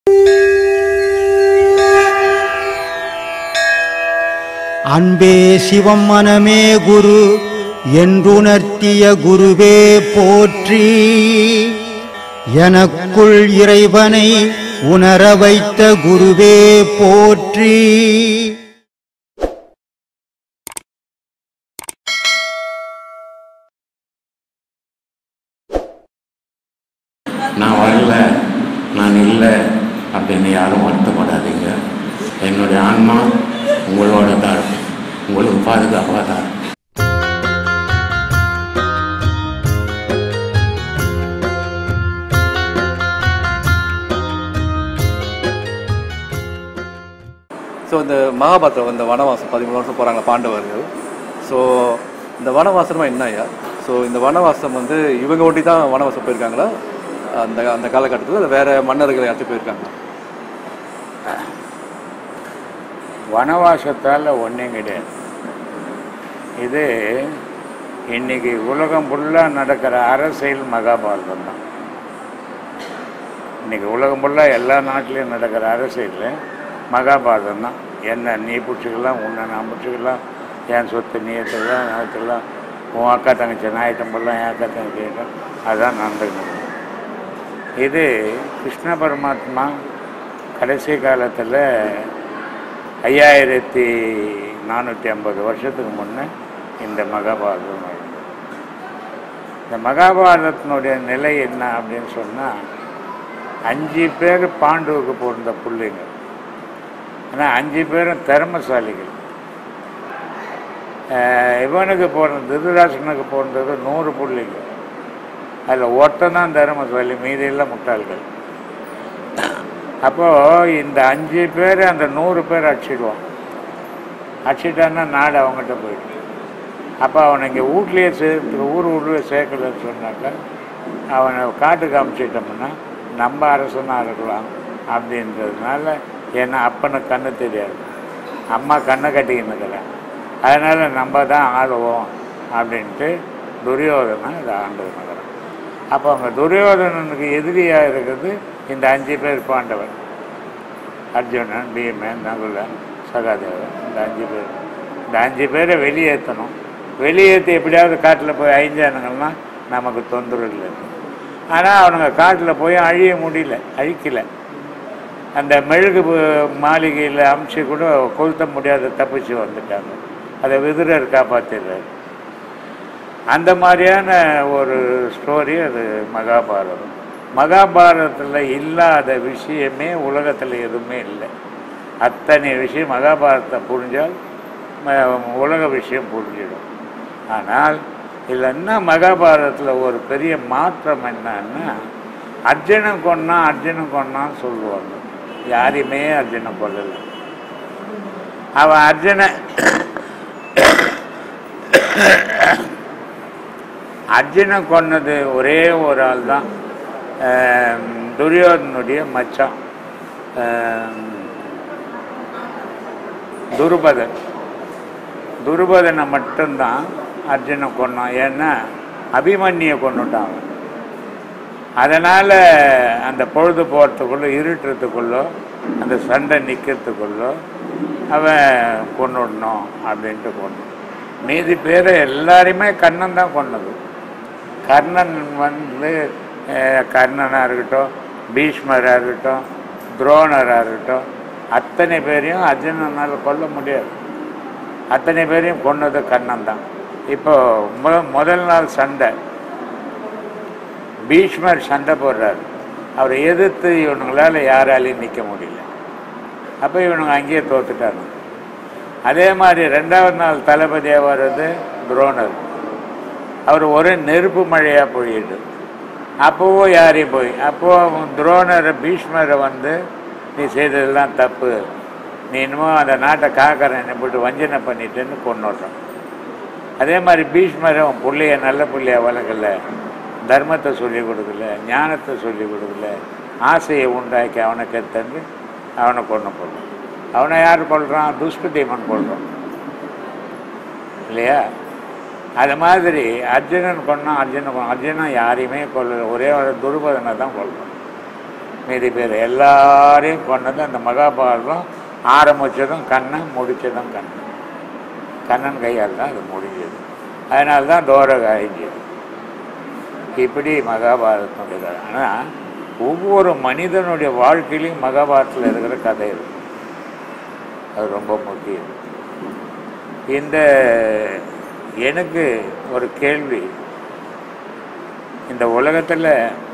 அன்பே சிவம் மனமே குரு என்றுணர்த்திய குருவே போற்றி எனக்குள் இறைவனை உணர வைத்த குருவே போற்றி நான் வரல நான் இல்லை அப்படின்னு யாரும் வருத்தப்படாதீங்க என்னுடைய ஆன்மா உங்களோட தான் இருக்கும் உங்களுக்கு பாதுகாப்பாக தான் இருக்கும் ஸோ இந்த மகாபாரதம் இந்த வனவாசம் பதிமூணு வருஷம் போகிறாங்க பாண்டவர்கள் ஸோ இந்த வனவாசமா என்ன ஐயா ஸோ இந்த வனவாசம் வந்து இவங்க ஒட்டி தான் வனவாசம் போயிருக்காங்களா அந்த அந்த காலகட்டத்தில் இல்லை வேற மன்னர்கள் யாச்சும் போயிருக்காங்க வனவாசத்தால் ஒன்றும் கிடையாது இது இன்னைக்கு உலகம் ஃபுல்லாக நடக்கிற அரசியல் மகாபாரதம் தான் இன்னைக்கு உலகம் ஃபுல்லாக எல்லா நாட்டிலையும் நடக்கிற அரசியல் மகாபாரதம் தான் என்ன நீ பிடிச்சிக்கலாம் உன்னை நான் பிடிச்சிக்கலாம் என் சொத்து நீ எடுத்துக்கலாம் நான் எடுத்துக்கலாம் உன் அக்கா தங்கச்சி நாயட்டம் போடலாம் என் அக்கா தங்கச்சி அதுதான் நடந்துக்கணும் இது கிருஷ்ண பரமாத்மா கடைசி காலத்தில் ஐயாயிரத்தி நானூற்றி ஐம்பது வருஷத்துக்கு முன்னே இந்த மகாபாரதம் நடந்தது. இந்த மகாபாரதத்தினுடைய நிலை என்ன அப்படின்னு சொன்னால் அஞ்சு பேர் பாண்டுவுக்கு பிறந்த பிள்ளைங்க ஆனால் அஞ்சு பேரும் திறமசாலிகள் அஹ் இவனுக்கு பிறந்த திருதராசனுக்கு பிறந்தது நூறு பிள்ளைங்க அதில் ஒருத்தன் தான் திறமசாலி மீதியெல்லாம் முட்டாள்கள் அப்போது இந்த அஞ்சு பேர் அந்த நூறு பேர் அடிச்சிடுவான் அடிச்சிட்டான்னா நாடு அவங்ககிட்ட போயிடும் அப்போ அவனை இங்கே வீட்லேயே சேர்த்து ஊர் ஊர்லேயே சேர்க்கலன்னு சொன்னாக்கா அவனை காட்டுக்கு அமுச்சிட்டோம்னா நம்ம அரசனாக இருக்கலாம் அப்படின்றதுனால ஏன்னா அப்பனுக்கு கண்ணு தெரியாது அம்மா கண்ணை கட்டிக்கின்னுக்கிறேன் அதனால் நம்ம தான் ஆளுவோம் அப்படின்ட்டு துரியோதனன் இதை ஆண்டு நகரம் அப்போ அவங்க துரியோதனனுக்கு எதிரியாக இருக்கிறது இந்த அஞ்சு பேர் பாண்டவன் அர்ஜுனன் பீமன் நகுலன் சகாதேவன் இந்த அஞ்சு பேர் இந்த அஞ்சு பேரை வெளியேற்றணும் வெளியேற்றி எப்படியாவது காட்டில் போய் அழிஞ்சானுங்கன்னா நமக்கு தொந்தரவு இல்லை ஆனால் அவனுங்க காட்டில் போய் அழிய முடியல அழிக்கலை அந்த மெழுகு பு- மாளிகையில் அமுச்சு கூட கொளுத்த முடியாத தப்பிச்சு வந்துட்டாங்க அதை விதுரர் காப்பாற்றிடுறாரு அந்த மாதிரியான ஒரு ஸ்டோரி அது மகாபாரதம் மகாபாரதத்தில் இல்லாத விஷயமே உலகத்தில் எதுவுமே இல்லை அத்தனை விஷயம் மகாபாரதத்தை புரிஞ்சால் ம- உலக விஷயம் புரிஞ்சிடும் ஆனால் இதில் என்ன மகாபாரதத்தில் ஒரு பெரிய மாற்றம் என்னன்னா அர்ஜுனன் கொன்னா அர்ஜுனன் கொன்னான்னு சொல்லுவாங்க யாரையுமே அர்ஜுனன் கொல்லலை அவன் அர்ஜுன அர்ஜுனன் கொன்னது ஒரே ஒரு ஆள் தான் ஆம், துரியோதனுடைய மச்சான் ஆம், துருபதன் துருபதனை மட்டும்தான் அர்ஜுனன் கொன்னான் ஏன்னா அபிமன்யை கொண்டுட்டான் அவன். அதனால் அந்த பொழுது போகிறதுக்குள்ளோ இருட்டுறதுக்குள்ளோ அந்த சண்டை நிற்கிறதுக்குள்ளோ அவன் கொண்டுடணும் அப்படின்ட்டு கொண்டு மீதி பேரை எல்லாரையுமே கண்ணன் தான் கொன்னது கர்ணன் வந்து அஹ், கர்ணனாக இருக்கட்டும் பீஷ்மராக இருக்கட்டும் துரோணராக இருக்கட்டும் அத்தனை பேரையும் அர்ஜுனனால் கொல்ல முடியாது அத்தனை பேரையும் கொன்னது கண்ணன் தான் இப்போ மு முதல் நாள் சண்டை பீஷ்மர் சண்டை போடுறாரு அவரை எதிர்த்து இவனுங்களால் யாராலையும் நிற்க முடியல அப்போ இவனுங்க அங்கேயே தோத்துட்டாங்க அதே மாதிரி ரெண்டாவது நாள் தளபதியாக வர்றது துரோணர் அவர் ஒரே நெருப்பு மழையாக பொழியுது அப்போவும் யாரையும் போய் அப்போது துரோணரை பீஷ்மரை வந்து நீ செய்ததெல்லாம் தப்பு நீ இன்னமும் அந்த நாட்டை காக்கிறேன்னு போட்டு வஞ்சனை பண்ணிட்டேன்னு கொண்டுடுறான் அதே மாதிரி பீஷ்மரை அவன் பிள்ளைய நல்ல பிள்ளைய வளர்க்கல தர்மத்தை சொல்லி கொடுக்கல ஞானத்தை சொல்லி கொடுக்கல ஆசையை உண்டாக்கி அவனை கெத்தந்து அவனை கொண்டு போடுறான் அவனை யார் கொள்றான் துஷ்டதீமன் கொள்றான் இல்லையா அது மாதிரி அர்ஜுனன் கொன்னா அர்ஜுனன் கொன்னா அர்ஜுனன் யாரையுமே கொல்ல ஒரே ஒரு துருபதனை தான் கொள்றான் மீதி பேர் எல்லாரையும் கொண்டது அந்த மகாபாரதம் ஆரம்பித்ததும் கண்ணன் முடித்ததும் கண்ணன் கண்ணன் கையால் தான் அது முடிஞ்சது அதனால தான் தோரக அழிஞ்சது இப்படி மகாபாரதத்தினுடைய கதை ஆனால் ஒவ்வொரு மனிதனுடைய வாழ்க்கையிலையும் மகாபாரதத்தில் இருக்கிற கதை இருக்கு அது ரொம்ப முக்கியம் இந்த எனக்கு ஒரு கேள்வி இந்த உலகத்தில்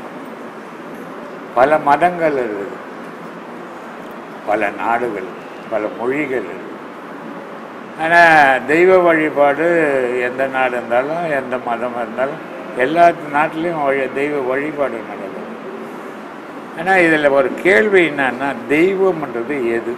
பல மதங்கள் இருக்குது பல நாடுகள் பல மொழிகள் இருக்குது ஆனால் தெய்வ வழிபாடு எந்த நாடு இருந்தாலும் எந்த மதம் இருந்தாலும் எல்லா நாட்டிலையும் வழி தெய்வ வழிபாடு நடக்கும் ஆனால் இதில் ஒரு கேள்வி என்னன்னா தெய்வம்ன்றது எது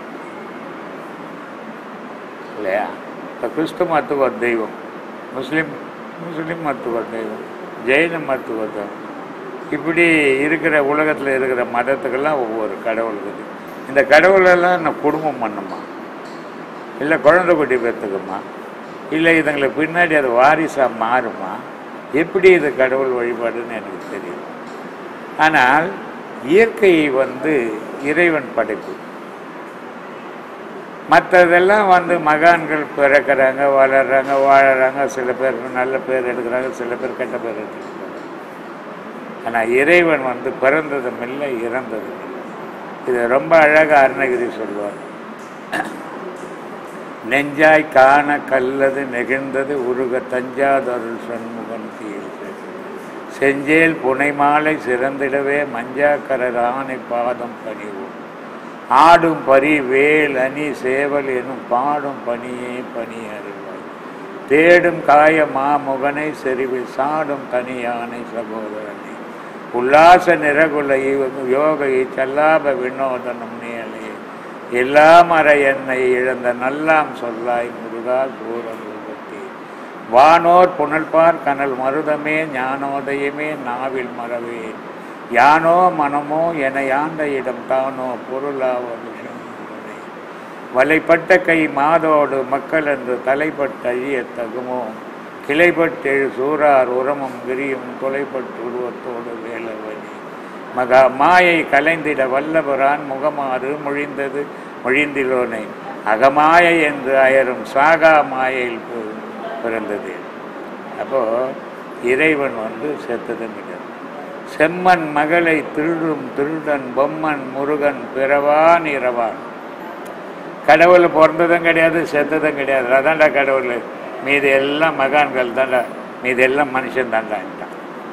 இல்லையா இப்போ கிறிஸ்து மருத்துவ ஒரு தெய்வம் முஸ்லீம் முஸ்லீம் மருத்துவ ஒரு தெய்வம் ஜெயின மருத்துவ தெய்வம் இப்படி இருக்கிற உலகத்தில் இருக்கிற மதத்துக்கெல்லாம் ஒவ்வொரு கடவுள் இருக்குது இந்த கடவுளெல்லாம் நான் குடும்பம் பண்ணுமா இல்லை குழந்தை குட்டி பெற்றுக்குமா இல்லை இதுங்களுக்கு பின்னாடி அது வாரிசாக மாறுமா எப்படி இது கடவுள் வழிபாடுன்னு எனக்கு தெரியும் ஆனால் இயற்கை வந்து இறைவன் படைப்பு மற்றதெல்லாம் வந்து மகான்கள் பிறக்கிறாங்க வளர்றாங்க வாழறாங்க சில பேர் நல்ல பேர் எடுக்கிறாங்க சில பேர் கெட்ட பேர் எடுக்கிறாங்க ஆனால் இறைவன் வந்து பிறந்ததும் இல்லை இறந்ததும் இல்லை இது ரொம்ப அழகாக அருணகிரி சொல்லுவார் நெஞ்சாய் காண கல்லது நெகிழ்ந்தது உருக தஞ்சாதருள் சண்முகன் கீழ் செஞ்சேல் புனைமாலை சிறந்திடவே மஞ்சாக்கரர் ஆணை பாதம் பணிவோம் ஆடும் பரி வேல் அணி சேவல் எனும் பாடும் பணியே பணி அறிவாய் தேடும் காய மாமுகனை செறிவில் சாடும் தனியானை சகோதரனை உல்லாச நிறகுல யோகை சல்லாப வினோதனம் நேலே எல்லாமற என்னை இழந்த நல்லாம் சொல்லாய் முருகா சூரன் உருவத்தி வானோர் புனல்பார் கனல் மருதமே ஞானோதயமே நாவில் மறவேன் யானோ மனமோ என யாண்ட இடம் தானோ பொருளாவ விஷம் உடனே. வலைப்பட்ட கை மாதோடு மக்கள் என்று தலைப்பட்டு அழியத் தகுமோ கிளைப்பட்டெழு சூறார் உரமும் விரியும் தொலைப்பட்டு உருவத்தோடு வேலவனி மகா மாயை கலைந்திட வல்லவரான் முகமாறு மொழிந்தது மொழிந்திலோனை அகமாயை என்று அயரும் சாகா மாயையில் பி- பிறந்தது அப்போ இறைவன் வந்து செத்ததும் கிடையாது செம்மன் மகளை திருடும் திருடன் பொம்மன் முருகன் பிறவான் இரவான் கடவுள் பிறந்ததும் கிடையாது செத்ததும் கிடையாது அதான்டா கடவுள் மீதி எல்லாம் மகான்கள் தான்டா மீதி எல்லாம் மனுஷன் தாண்டான்ட்டான்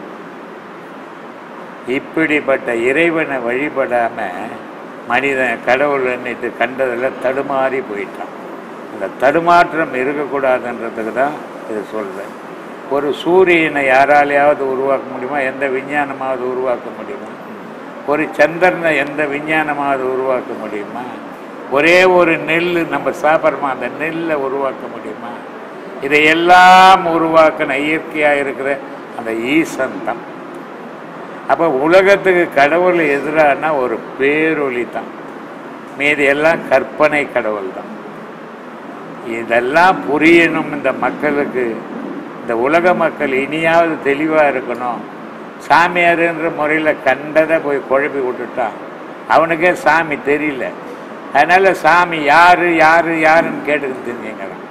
இப்படிப்பட்ட இறைவனை வழிபடாம மனிதன் கடவுள் என்னைட்டு கண்டதில் தடுமாறி போயிட்டான் அந்த தடுமாற்றம் இருக்கக்கூடாதுன்றதுக்கு தான் இது சொல்றேன் ஒரு சூரியனை யாராலையாவது உருவாக்க முடியுமா எந்த விஞ்ஞானமாவது உருவாக்க முடியுமா ஒரு சந்திரனை எந்த விஞ்ஞானமாவது உருவாக்க முடியுமா ஒரே ஒரு நெல் நம்ம சாப்பிட்றோமா அந்த நெல்லை உருவாக்க முடியுமா இதையெல்லாம் உருவாக்கின இயற்கையாக இருக்கிற அந்த ஈசன் தான் அப்போ உலகத்துக்கு கடவுள் எதிரான ஒரு பேரொளி தான் மீதி எல்லாம் கற்பனை கடவுள் தான் இதெல்லாம் புரியணும் இந்த மக்களுக்கு இந்த உலக மக்கள் இனியாவது தெளிவாக இருக்கணும் சாமியாருன்ற முறையில் கண்டதை போய் குழப்பி விட்டுட்டான் அவனுக்கே சாமி தெரியல அதனால சாமி யாரு யாரு யாருன்னு கேட்டுக்கிட்டு தெரிஞ்சுங்கிறான்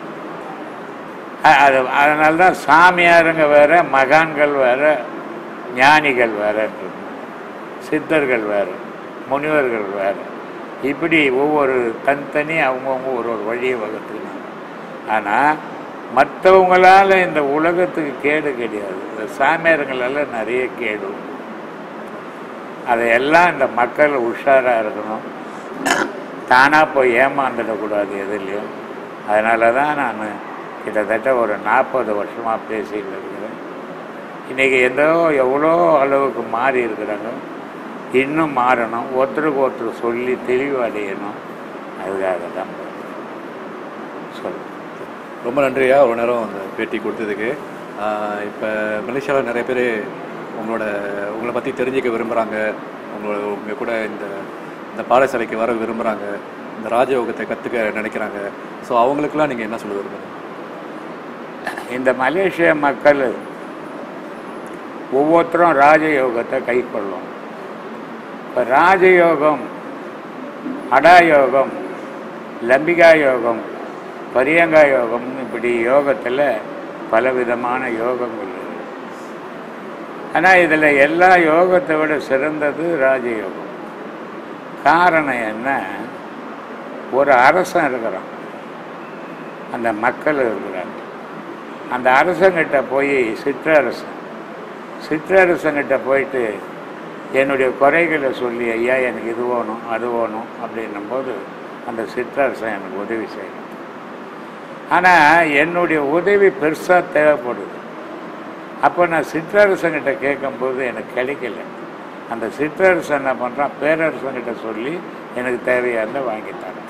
அ- அது அதனால தான் சாமியாருங்க வேற மகான்கள் வேற ஞானிகள் வேறன்றது சித்தர்கள் வேற முனிவர்கள் வேற இப்படி ஒவ்வொரு தனித்தனி அவங்கவுங்க ஒரு ஒரு வழியை வகுத்துக்கணும் ஆனால் மற்றவங்களால இந்த உலகத்துக்கு கேடு கிடையாது இந்த சாமியாருங்களால நிறைய கேடு உண்டு. அதையெல்லாம் இந்த மக்கள் உஷாராக இருக்கணும் தானாக போய் ஏமாந்துடக்கூடாது எதுலேயும் அதனால தான் நான் கிட்டத்தட்ட ஒரு நாற்பது வருஷமாக பேசிட்டு இருக்கிறேன் இன்றைக்கி ஏதோ எவ்வளோ அளவுக்கு மாறி இருக்கிறாங்க இன்னும் மாறணும் ஒருத்தருக்கு ஒருத்தர் சொல்லி தெளிவடையணும் அதுக்காக தான் சொல்லு ரொம்ப நன்றியா ஒரு நேரம் அந்த பேட்டி கொடுத்ததுக்கு இப்போ மலேசியாவில் நிறைய பேர் உங்களோட உங்களை பற்றி தெரிஞ்சுக்க விரும்புகிறாங்க உங்களோட உங்கள் கூட இந்த இந்த பாடசாலைக்கு வர விரும்புகிறாங்க இந்த ராஜயோகத்தை கற்றுக்க நினைக்கிறாங்க ஸோ அவங்களுக்குலாம் நீங்கள் என்ன சொல்ல விரும்புறீங்க இந்த மலேசிய மக்கள் ஒவ்வொருத்தரும் ராஜயோகத்தை கை கொள்ளும் இப்போ ராஜயோகம் அடாயோகம் லம்பிகா யோகம் பரியங்கா யோகம்னு இப்படி யோகத்தில் பலவிதமான யோகங்கள் இருக்கு ஆனால் இதில் எல்லா யோகத்தை விட சிறந்தது ராஜயோகம் காரணம் என்ன ஒரு அரசன் இருக்கிறான் அந்த மக்கள் இருக்கிறாங்க அந்த அரசங்கிட்ட போய் சிற்றரசன் சிற்றரசங்கிட்ட போயிட்டு என்னுடைய குறைகளை சொல்லி ஐயா எனக்கு இது வேணும் அது வேணும் அப்படின்னும்போது அந்த சிற்றரசன் எனக்கு உதவி செய்யணும் ஆனால் என்னுடைய உதவி பெருசாக தேவைப்படுது அப்போ நான் சிற்றரசங்கிட்ட கேட்கும்போது எனக்கு கிடைக்கல அந்த சிற்றரசன் என்ன பண்ணுறான் பேரரசங்கிட்ட சொல்லி எனக்கு தேவையானதை வாங்கி தரேன்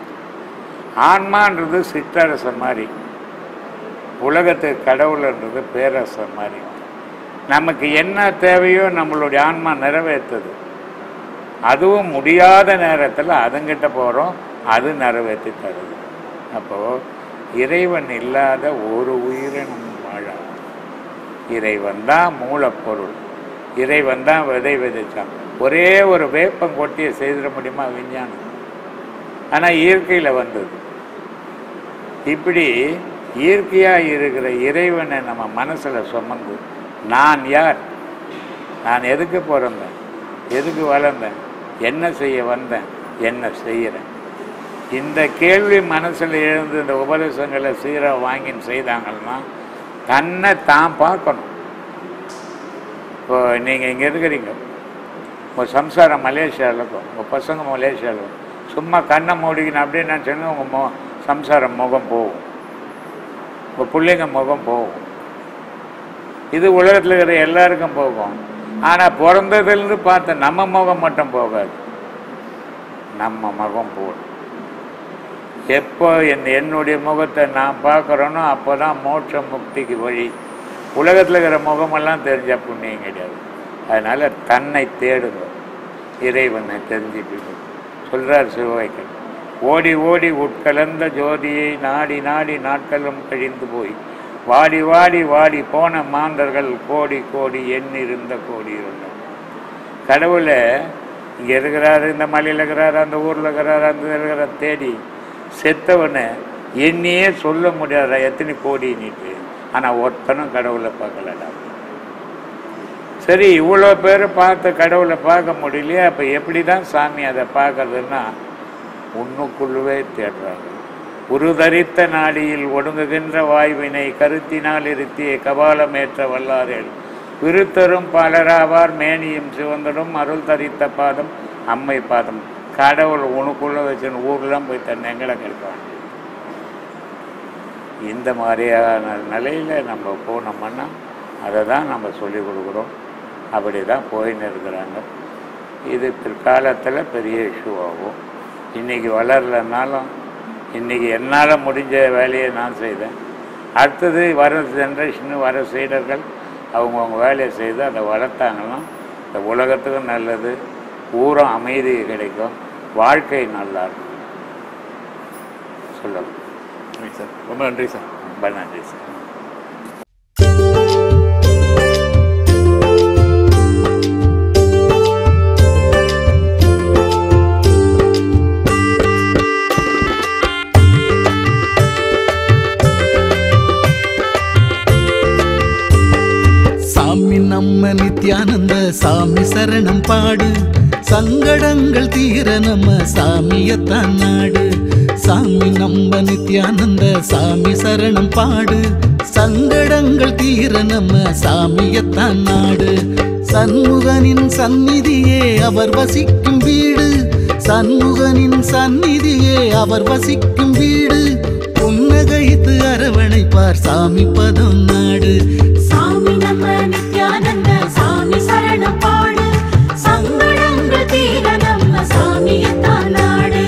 ஆன்மான்றது சிற்றரசன் மாதிரி உலகத்துக்கு கடவுள்ன்றது பேரரசன் மாதிரி நமக்கு என்ன தேவையோ நம்மளுடைய ஆன்மா நிறைவேற்றுது அதுவும் முடியாத நேரத்தில் அதுங்கிட்ட போகிறோம் அது நிறைவேற்றி தருது அப்போது இறைவன் இல்லாத ஒரு உயிரினம் வாழாது இறைவன் தான் மூலப்பொருள் இறைவன் தான் விதை விதைச்சான் ஒரே ஒரு வேப்பம் கொட்டியை செய்திட முடியுமா விஞ்ஞானம் ஆனால் இயற்கையில் வந்தது இப்படி இயற்கையாக இருக்கிற இறைவனை நம்ம மனசில் சுமந்து நான் யார் நான் எதுக்கு பிறந்தேன் எதுக்கு வளர்ந்தேன் என்ன செய்ய வந்தேன் என்ன செய்கிறேன் இந்த கேள்வி மனசில் எழுந்து இந்த உபதேசங்களை சீராக வாங்கின்னு செய்தாங்கன்னா தன்னை தான் பார்க்கணும் இப்போ நீங்கள் இங்கே இருக்கிறீங்க உங்கள் சம்சாரம் மலேசியாவில் இருக்கும் உங்கள் பசங்க மலேசியாவில் இருக்கும் சும்மா கண்ணை மூடிக்கணும் அப்படின்னு நினச்சோன்னா உங்கள் மு சம்சாரம் முகம் போகும் உங்கள் பிள்ளைங்க முகம் போகும் இது உலகத்தில் இருக்கிற எல்லாருக்கும் போகும் ஆனால் பிறந்ததுலேருந்து பார்த்த நம்ம முகம் மட்டும் போகாது நம்ம முகம் போடும் எப்போ என் என்னுடைய முகத்தை நான் பார்க்குறேனோ அப்போ தான் மோட்ச முக்திக்கு வழி உலகத்தில் இருக்கிற முகமெல்லாம் தெரிஞ்ச புண்ணியம் கிடையாது அதனால் தன்னை தேடுங்க இறைவனை தெரிஞ்சுக்கணும் சொல்கிறார் சிவவைக்கன் ஓடி ஓடி உட்கலந்த ஜோதியை நாடி நாடி நாட்களும் கழிந்து போய் வாடி வாடி வாடி போன மாந்தர்கள் கோடி கோடி எண்ணிருந்த கோடி இருந்தோம் கடவுளை இங்கே இருக்கிறாரு இந்த மலையில் இருக்கிறாரு அந்த ஊரில் இருக்கிறாரு அந்த இருக்கிற தேடி செத்தவனை எண்ணியே சொல்ல முடியாத எத்தனை கோடி நீட்டு ஆனால் ஒருத்தனும் கடவுளை பார்க்கலடா சரி இவ்வளோ பேர் பார்த்து கடவுளை பார்க்க முடியலையே அப்போ எப்படி தான் சாமி அதை பார்க்கறதுன்னா உன்னுக்குள்ளவே தேடுறாங்க உருதரித்த நாடியில் ஒடுங்குகின்ற வாய்வினை கருத்தினால் இருத்திய கபாலமேற்ற வல்லாரேல் விருத்தரும் பலராவார் மேனியும் சிவந்தரும் அருள் தரித்த பாதம் அம்மை பாதம் கடவுள் உனக்குள்ள வச்சுன்னு ஊர்லாம் போய் தன் எங்களை கிடைப்பாங்க இந்த மாதிரியான நிலையில் நம்ம போனோம்னா அதை தான் நம்ம சொல்லிக் கொடுக்குறோம் அப்படி தான் போயின்னு இருக்கிறாங்க இது பிற்காலத்தில் பெரிய இஷ்யூ ஆகும் இன்றைக்கி வளரலனாலும் இன்றைக்கி என்னால் முடிஞ்ச வேலையை நான் செய்தேன் அடுத்தது வர ஜென்ரேஷனு வர சீடர்கள் அவங்கவுங்க வேலையை செய்து அதை வளர்த்தாங்கன்னா இந்த உலகத்துக்கும் நல்லது ஊரும் அமைதி கிடைக்கும் வாழ்க்கை நல்லா இருக்கும் சொல்லுங்கள் ரைட் சார் ரொம்ப நன்றி சார் ரொம்ப நன்றி சார் சாமி நம்ம நித்யானந்த சாமி சரணம் பாடு சங்கடங்கள் தீர நம்ம சாமியத்தான் நாடு சாமி நம்ம நித்யானந்த சாமி சரணம் பாடு சங்கடங்கள் தீர நம்ம சாமியத்தான் நாடு சண்முகனின் சந்நிதியே அவர் வசிக்கும் வீடு சண்முகனின் சந்நிதியே அவர் வசிக்கும் வீடு புன்னகைத்து அரவணைப்பார் சாமி பதம் நாடு சாமி நம்ம நித்யானந்த சாமி சரணம் பாடு சங்கடங்கள் தீர நம்ம சாமியத்தான் நாடு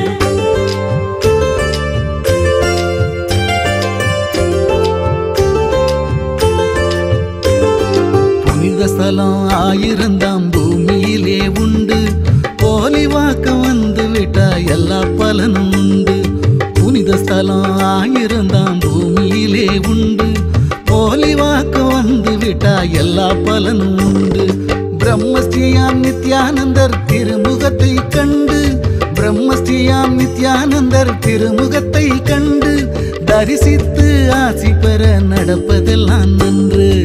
புனித ஸ்தலம் ஆயிரந்தாம் பூமியிலே உண்டு போலி வாக்க வந்து விட்டா எல்லா பலனும் உண்டு புனித ஸ்தலம் ஆயிரந்தாம் பூமியிலே உண்டு போலி வாக்க வந்து விட்டா எல்லா பிரம்மஸ்ரீயாம் நித்யானந்தர் திருமுகத்தை கண்டு தரிசித்து ஆசி பெற நடப்பதெல்லாம் நன்று